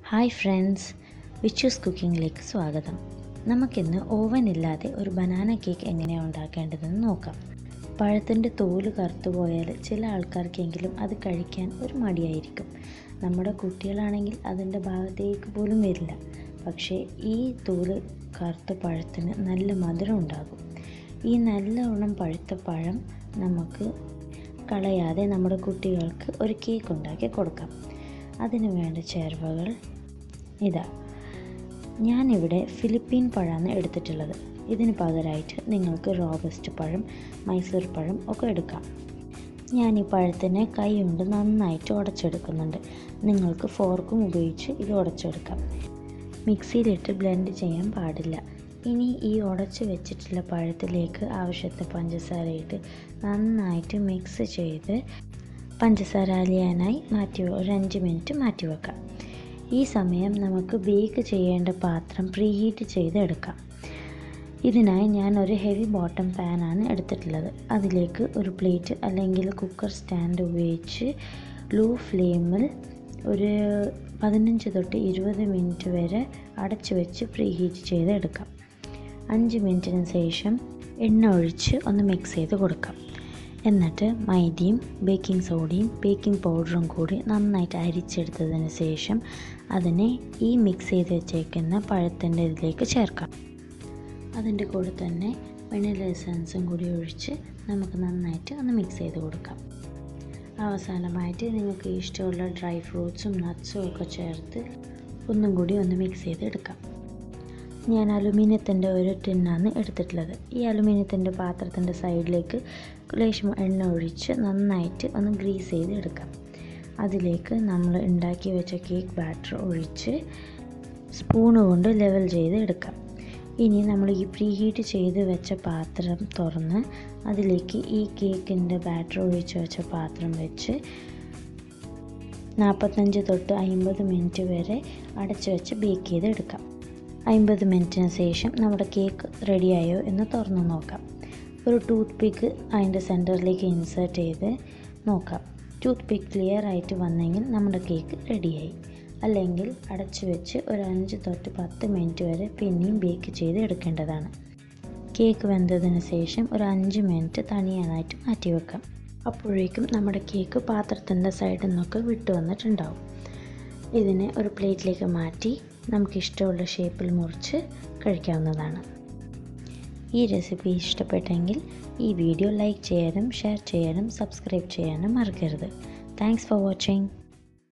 hi friends വിച്ചൂസ് കുക്കിങ്ങിലേക്ക് സ്വാഗതം നമുക്കിന്ന് oven ഇല്ലാതെ ഒരു ബനാന കേക്ക് എങ്ങനെയാണ് ഉണ്ടാക്കേണ്ടതെന്ന് നോക്കാം പഴത്തിൻ്റെ തോല് കറുത്തു പോയാൽ ചില ആൾക്കാർക്കെങ്കിലും അത് കഴിക്കാൻ ഒരു മടിയായിരിക്കും നമ്മുടെ കുട്ടികളാണെങ്കിൽ അതിൻ്റെ ഭാഗത്തേക്ക് പോലും വരില്ല പക്ഷേ ഈ തോല് കറുത്ത പഴത്തിന് നല്ല മധുരം ഉണ്ടാകും ഈ നല്ലവണ്ണം പഴുത്ത പഴം നമുക്ക് കളയാതെ നമ്മുടെ കുട്ടികൾക്ക് ഒരു കേക്ക് ഉണ്ടാക്കി കൊടുക്കാം അതിന് വേണ്ട ചേരുവകൾ ഇതാ ഞാനിവിടെ ഫിലിപ്പീൻ പഴമാണ് എടുത്തിട്ടുള്ളത് ഇതിന് പകരമായിട്ട് നിങ്ങൾക്ക് റോബസ്റ്റ് പഴം മൈസൂർ പഴം ഒക്കെ എടുക്കാം ഞാൻ ഈ പഴത്തിനെ കൈ കൊണ്ട് നന്നായിട്ട് ഉടച്ചെടുക്കുന്നുണ്ട് നിങ്ങൾക്ക് ഫോർക്കും ഉപയോഗിച്ച് ഇത് ഉടച്ചെടുക്കാം മിക്സിയിലിട്ട് ബ്ലെൻഡ് ചെയ്യാൻ പാടില്ല ഇനി ഈ ഉടച്ച് വെച്ചിട്ടുള്ള പഴത്തിലേക്ക് ആവശ്യത്തിന് പഞ്ചസാര നന്നായിട്ട് മിക്സ് ചെയ്ത് പഞ്ചസാര അലിയാനായി മാറ്റി ഒരു അഞ്ച് മിനിറ്റ് മാറ്റി വെക്കാം ഈ സമയം നമുക്ക് ബേക്ക് ചെയ്യേണ്ട പാത്രം പ്രീഹീറ്റ് ചെയ്ത് എടുക്കാം ഇതിനായി ഞാൻ ഒരു ഹെവി ബോട്ടം പാനാണ് എടുത്തിട്ടുള്ളത് അതിലേക്ക് ഒരു പ്ലേറ്റ് അല്ലെങ്കിൽ കുക്കർ സ്റ്റാൻഡ് ഉപയോഗിച്ച് ലോ ഫ്ലെയിമിൽ ഒരു പതിനഞ്ച് തൊട്ട് ഇരുപത് മിനിറ്റ് വരെ അടച്ചു വെച്ച് പ്രീഹീറ്റ് ചെയ്ത് എടുക്കാം അഞ്ച് മിനിറ്റിന് ശേഷം എണ്ണ ഒഴിച്ച് ഒന്ന് മിക്സ് ചെയ്ത് കൊടുക്കാം എന്നിട്ട് മൈദയും ബേക്കിംഗ് സോഡയും ബേക്കിംഗ് പൗഡറും കൂടി നന്നായിട്ട് അരിച്ചെടുത്തതിന് ശേഷം അതിനെ ഈ മിക്സ് ചെയ്ത് വെച്ചേക്കുന്ന പഴത്തിൻ്റെ ഇതിലേക്ക് ചേർക്കാം അതിൻ്റെ കൂടെ തന്നെ വെനില എസൻസും കൂടി ഒഴിച്ച് നമുക്ക് നന്നായിട്ട് ഒന്ന് മിക്സ് ചെയ്ത് കൊടുക്കാം അവസാനമായിട്ട് നിങ്ങൾക്ക് ഇഷ്ടമുള്ള ഡ്രൈ ഫ്രൂട്ട്സും നട്ട്സും ഒക്കെ ചേർത്ത് ഒന്നും കൂടി ഒന്ന് മിക്സ് ചെയ്ത് എടുക്കാം ഞാൻ അലുമിനിയത്തിൻ്റെ ഒരു ടിന്നാണ് എടുത്തിട്ടുള്ളത് ഈ അലുമിനിയത്തിൻ്റെ പാത്രത്തിൻ്റെ സൈഡിലേക്ക് ലേശം എണ്ണ ഒഴിച്ച് നന്നായിട്ട് ഒന്ന് ഗ്രീസ് ചെയ്ത് എടുക്കാം അതിലേക്ക് നമ്മൾ ഉണ്ടാക്കി വെച്ച കേക്ക് ബാറ്റർ ഒഴിച്ച് സ്പൂണ് കൊണ്ട് ലെവൽ ചെയ്ത് എടുക്കാം ഇനി നമ്മൾ ഈ പ്രീ ഹീറ്റ് ചെയ്ത് വെച്ച പാത്രം തുറന്ന് അതിലേക്ക് ഈ കേക്കിൻ്റെ ബാറ്റർ ഒഴിച്ച് വെച്ച പാത്രം വെച്ച് നാൽപ്പത്തഞ്ച് തൊട്ട് അമ്പത് മിനിറ്റ് വരെ അടച്ചു വെച്ച് ബേക്ക് ചെയ്ത് എടുക്കാം അമ്പത് മിനിറ്റിന് ശേഷം നമ്മുടെ കേക്ക് റെഡിയായോ എന്ന് തുറന്ന് നോക്കാം ഒരു ടൂത്ത് പിക്ക് അതിൻ്റെ സെൻറ്ററിലേക്ക് ഇൻസേർട്ട് ചെയ്ത് നോക്കാം ടൂത്ത് പിക്ക് ക്ലിയർ ആയിട്ട് വന്നെങ്കിൽ നമ്മുടെ കേക്ക് റെഡിയായി അല്ലെങ്കിൽ അടച്ചു വെച്ച് ഒരു അഞ്ച് തൊട്ട് പത്ത് മിനിറ്റ് വരെ പിന്നെയും ബേക്ക് ചെയ്ത് എടുക്കേണ്ടതാണ് കേക്ക് വെന്തതിന് ശേഷം ഒരു അഞ്ച് മിനിറ്റ് തണിയാനായിട്ട് മാറ്റി വെക്കാം അപ്പോഴേക്കും നമ്മുടെ കേക്ക് പാത്രത്തിൻ്റെ സൈഡിൽ നിന്നൊക്കെ വിട്ടു വന്നിട്ടുണ്ടാവും ഇതിനെ ഒരു പ്ലേറ്റിലേക്ക് മാറ്റി നമുക്കിഷ്ടമുള്ള ഷേപ്പിൽ മുറിച്ച് കഴിക്കാവുന്നതാണ് ഈ റെസിപ്പി ഇഷ്ടപ്പെട്ടെങ്കിൽ ഈ വീഡിയോ ലൈക്ക് ചെയ്യാനും ഷെയർ ചെയ്യാനും സബ്സ്ക്രൈബ് ചെയ്യാനും മറക്കരുത് താങ്ക്സ് ഫോർ വാച്ചിങ്